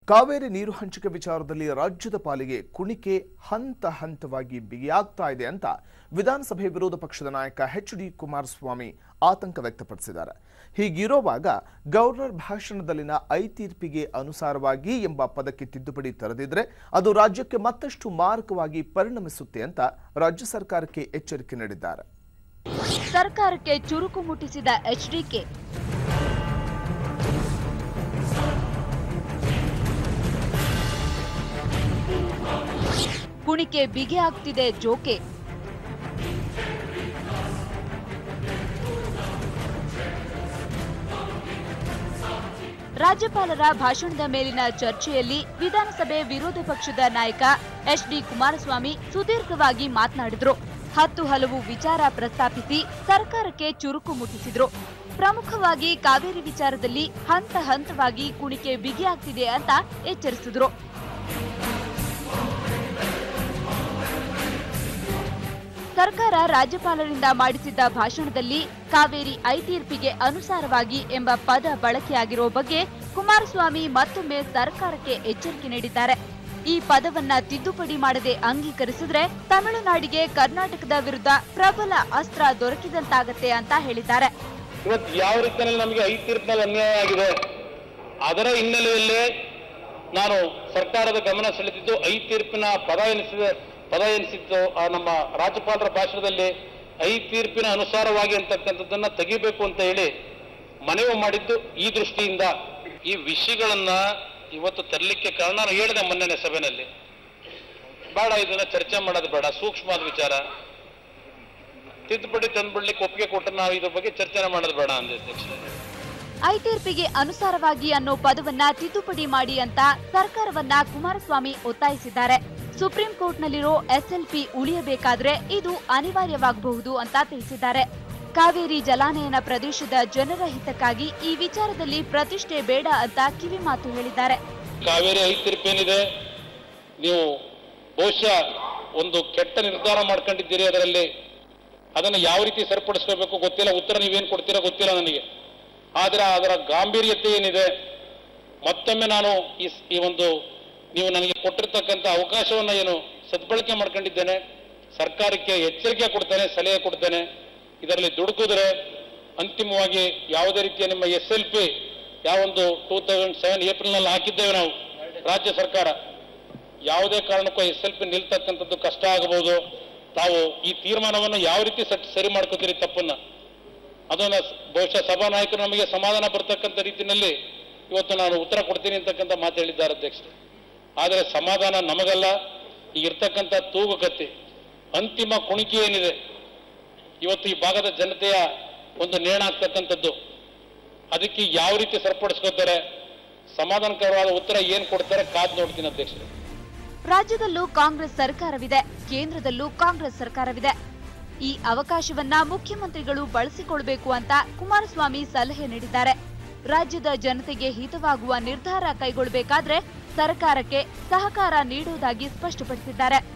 ಕಾವೇರಿ ನೀರು ಹಂಚಿಕೆ ವಿಚಾರದಲ್ಲಿ ರಾಜ್ಯದ ಪಾಲಿಗೆ ಕುಣಿಕೆ ಹಂತ ಹಂತವಾಗಿ ಬಿಗಿಯಾಗ್ತಾ ಇದೆ ಅಂತ ವಿಧಾನಸಭೆ ವಿರೋಧ ಪಕ್ಷದ ನಾಯಕ ಎಚ್ ಡಿ ಕುಮಾರಸ್ವಾಮಿ ಆತಂಕ ವ್ಯಕ್ತಪಡಿಸಿದ್ದಾರೆ ಹೀಗಿರುವಾಗ ಗವರ್ನರ್ ಭಾಷಣದಲ್ಲಿನ ಐ ತೀರ್ಪಿಗೆ ಅನುಸಾರವಾಗಿ ಎಂಬ ಪದಕ್ಕೆ ತಿದ್ದುಪಡಿ ತರದಿದ್ರೆ ಅದು ರಾಜ್ಯಕ್ಕೆ ಮತ್ತಷ್ಟು ಮಾರಕವಾಗಿ ಪರಿಣಮಿಸುತ್ತೆ ಅಂತ ರಾಜ್ಯ ಸರ್ಕಾರಕ್ಕೆ ಎಚ್ಚರಿಕೆ ನೀಡಿದ್ದಾರೆ ಸರ್ಕಾರಕ್ಕೆ ಚುರುಕು ಮುಟ್ಟಿಸಿದ ಎಚ್ಡಿಕೆ ಕುಣಿಕೆ ಬಿಗಿ ಆಗ್ತಿದೆ ಜೋಕೆ ರಾಜ್ಯಪಾಲರ ಭಾಷಣದ ಮೇಲಿನ ಚರ್ಚೆಯಲ್ಲಿ ವಿಧಾನಸಭೆ ವಿರೋಧ ಪಕ್ಷದ ನಾಯಕ ಎಚ್ ಡಿ ಕುಮಾರಸ್ವಾಮಿ ಸುದೀರ್ಘವಾಗಿ ಮಾತನಾಡಿದ್ರು ಹತ್ತು ಹಲವು ವಿಚಾರ ಪ್ರಸ್ತಾಪಿಸಿ ಸರ್ಕಾರಕ್ಕೆ ಚುರುಕು ಮುಟ್ಟಿಸಿದ್ರು ಪ್ರಮುಖವಾಗಿ ಕಾವೇರಿ ವಿಚಾರದಲ್ಲಿ ಹಂತ ಹಂತವಾಗಿ ಕುಣಿಕೆ ಬಿಗಿಯಾಗ್ತಿದೆ ಅಂತ ಎಚ್ಚರಿಸಿದ್ರು ಸರ್ಕಾರ ರಾಜ್ಯಪಾಲರಿಂದ ಮಾಡಿಸಿದ್ದ ಭಾಷಣದಲ್ಲಿ ಕಾವೇರಿ ಐ ತೀರ್ಪಿಗೆ ಅನುಸಾರವಾಗಿ ಎಂಬ ಪದ ಬಳಕೆಯಾಗಿರುವ ಬಗ್ಗೆ ಕುಮಾರಸ್ವಾಮಿ ಮತ್ತೊಮ್ಮೆ ಸರ್ಕಾರಕ್ಕೆ ಎಚ್ಚರಿಕೆ ನೀಡಿದ್ದಾರೆ ಈ ಪದವನ್ನ ತಿದ್ದುಪಡಿ ಮಾಡದೆ ಅಂಗೀಕರಿಸಿದ್ರೆ ತಮಿಳುನಾಡಿಗೆ ಕರ್ನಾಟಕದ ವಿರುದ್ಧ ಪ್ರಬಲ ಅಸ್ತ್ರ ದೊರಕಿದಂತಾಗತ್ತೆ ಅಂತ ಹೇಳಿದ್ದಾರೆ ಇವತ್ತು ಯಾವ ರೀತಿಯಲ್ಲಿ ನಮಗೆ ಐದು ತೀರ್ಪಿನಲ್ಲಿ ಅನ್ಯಾಯ ಆಗಿದೆ ಅದರ ಹಿನ್ನೆಲೆಯಲ್ಲೇ ನಾನು ಸರ್ಕಾರದ ಗಮನ ಸೆಳೆದಿದ್ದು ಐ ತೀರ್ಪಿನ ಪದ ಎನಿಸಿದ ಪದ ಎನಿಸಿದ್ದು ಆ ನಮ್ಮ ರಾಜ್ಯಪಾಲರ ಭಾಷಣದಲ್ಲಿ ಐ ತೀರ್ಪಿನ ಅನುಸಾರವಾಗಿ ಅಂತಕ್ಕಂಥದ್ದನ್ನ ತೆಗಿಬೇಕು ಅಂತ ಹೇಳಿ ಮನವಿ ಮಾಡಿದ್ದು ಈ ದೃಷ್ಟಿಯಿಂದ ಈ ವಿಷಯಗಳನ್ನ ಇವತ್ತು ತರಲಿಕ್ಕೆ ಕಾರಣ ನಾನು ಹೇಳಿದೆ ಮೊನ್ನೆನೆ ಸಭೆಯಲ್ಲಿ ಬೇಡ ಇದನ್ನ ಚರ್ಚೆ ಮಾಡೋದು ಬೇಡ ಸೂಕ್ಷ್ಮವಾದ ವಿಚಾರ ತಿದ್ದುಪಡಿ ತಂದ್ಬಿಡ್ಲಿಕ್ಕೆ ಒಪ್ಪಿಗೆ ಕೊಟ್ಟರೆ ನಾವು ಇದ್ರ ಬಗ್ಗೆ ಚರ್ಚೆ ಮಾಡೋದು ಬೇಡ ಅಂದೆ ಅಧ್ಯಕ್ಷರೇ ಐ ತೀರ್ಪಿಗೆ ಅನುಸಾರವಾಗಿ ಅನ್ನೋ ಪದವನ್ನ ತಿದ್ದುಪಡಿ ಮಾಡಿ ಅಂತ ಸರ್ಕಾರವನ್ನ ಕುಮಾರಸ್ವಾಮಿ ಒತ್ತಾಯಿಸಿದ್ದಾರೆ ಸುಪ್ರೀಂ ಕೋರ್ಟ್ನಲ್ಲಿರೋ ಎಸ್ಎಲ್ಪಿ ಉಳಿಯಬೇಕಾದ್ರೆ ಇದು ಅನಿವಾರ್ಯವಾಗಬಹುದು ಅಂತ ತಿಳಿಸಿದ್ದಾರೆ ಕಾವೇರಿ ಜಲಾನಯನ ಪ್ರದೇಶದ ಜನರ ಹಿತಕ್ಕಾಗಿ ಈ ವಿಚಾರದಲ್ಲಿ ಪ್ರತಿಷ್ಠೆ ಬೇಡ ಅಂತ ಕಿವಿಮಾತು ಹೇಳಿದ್ದಾರೆ ಕಾವೇರಿ ಐದು ತೀರ್ಪೇನಿದೆ ನೀವು ಬಹುಶಃ ಒಂದು ಕೆಟ್ಟ ನಿರ್ಧಾರ ಮಾಡ್ಕೊಂಡಿದ್ದೀರಿ ಅದರಲ್ಲಿ ಅದನ್ನು ಯಾವ ರೀತಿ ಸರಿಪಡಿಸ್ಕೋಬೇಕು ಗೊತ್ತಿಲ್ಲ ಉತ್ತರ ನೀವೇನು ಕೊಡ್ತೀರಾ ಗೊತ್ತಿಲ್ಲ ನನಗೆ ಆದರೆ ಅದರ ಗಾಂಭೀರ್ಯತೆ ಏನಿದೆ ಮತ್ತೊಮ್ಮೆ ನಾನು ಈ ಸ್- ಈ ಒಂದು ನೀವು ನನಗೆ ಕೊಟ್ಟಿರ್ತಕ್ಕಂಥ ಅವಕಾಶವನ್ನು ಏನು ಸದ್ಬಳಕೆ ಮಾಡ್ಕೊಂಡಿದ್ದೇನೆ ಸರ್ಕಾರಕ್ಕೆ ಎಚ್ಚರಿಕೆ ಕೊಡ್ತೇನೆ ಸಲಹೆ ಕೊಡ್ತೇನೆ ಇದರಲ್ಲಿ ದುಡುಕಿದ್ರೆ ಅಂತಿಮವಾಗಿ ಯಾವುದೇ ರೀತಿಯ ನಿಮ್ಮ ಎಸ್ ಎಲ್ ಪಿ ಯಾವೊಂದು ಟೂ ತೌಸಂಡ್ ಸೆವೆನ್ ಏಪ್ರಿಲ್ನಲ್ಲಿ ಹಾಕಿದ್ದೇವೆ ನಾವು ರಾಜ್ಯ ಸರ್ಕಾರ ಯಾವುದೇ ಕಾರಣಕ್ಕೂ ಎಸ್ ಎಲ್ ಪಿ ನಿಲ್ತಕ್ಕಂಥದ್ದು ಕಷ್ಟ ಆಗಬಹುದು ತಾವು ಈ ತೀರ್ಮಾನವನ್ನು ಯಾವ ರೀತಿ ಸಟ್ ಸರಿ ಮಾಡ್ಕೋತೀರಿ ತಪ್ಪನ್ನ ಅದನ್ನ ಸ- ಬಹುಶಃ ಸಭಾನಾಯಕರು ನಮಗೆ ಸಮಾಧಾನ ಬರ್ತಕ್ಕಂಥ ರೀತಿಯಲ್ಲಿ ಇವತ್ತು ನಾನು ಉತ್ತರ ಕೊಡ್ತೀನಿ ಅಂತಕ್ಕಂಥ ಮಾತು ಹೇಳಿದ್ದಾರೆ ಅಧ್ಯಕ್ಷರು ಆದರೆ ಸಮಾಧಾನ ನಮಗಲ್ಲ ಈಗ ಇರ್ತಕ್ಕಂಥ ತೂಗುಕತ್ತಿ ಅಂತಿಮ ಕುಣಿಕೆ ಏನಿದೆ ಇವತ್ತು ಈ ಭಾಗದ ಜನತೆಯ ಒಂದು ನೇಣಾಗ್ತಕ್ಕಂಥದ್ದು ಅದಕ್ಕೆ ಯಾವ ರೀತಿ ಸರಿಪಡಿಸ್ಕೋತಾರೆ ಸಮಾಧಾನಕರವಾದ ಉತ್ತರ ಏನ್ ಕೊಡ್ತಾರೆ ಕಾದ್ ನೋಡ್ತೀನಿ ಅಧ್ಯಕ್ಷರು ರಾಜ್ಯದಲ್ಲೂ ಕಾಂಗ್ರೆಸ್ ಸರ್ಕಾರವಿದೆ ಕೇಂದ್ರದಲ್ಲೂ ಕಾಂಗ್ರೆಸ್ ಸರ್ಕಾರವಿದೆ ಈ ಅವಕಾಶವನ್ನ ಮುಖ್ಯಮಂತ್ರಿಗಳು ಬಳಸಿಕೊಳ್ಬೇಕು ಅಂತ ಕುಮಾರಸ್ವಾಮಿ ಸಲಹೆ ನೀಡಿದ್ದಾರೆ ರಾಜ್ಯದ ಜನತೆಗೆ ಹಿತವಾಗುವ ನಿರ್ಧಾರ ಕೈಗೊಳ್ಳಬೇಕಾದ್ರೆ ಸರ್ಕಾರಕ್ಕೆ ಸಹಕಾರ ನೀಡುವುದಾಗಿ ಸ್ಪಷ್ಟಪಡಿಸಿದ್ದಾರೆ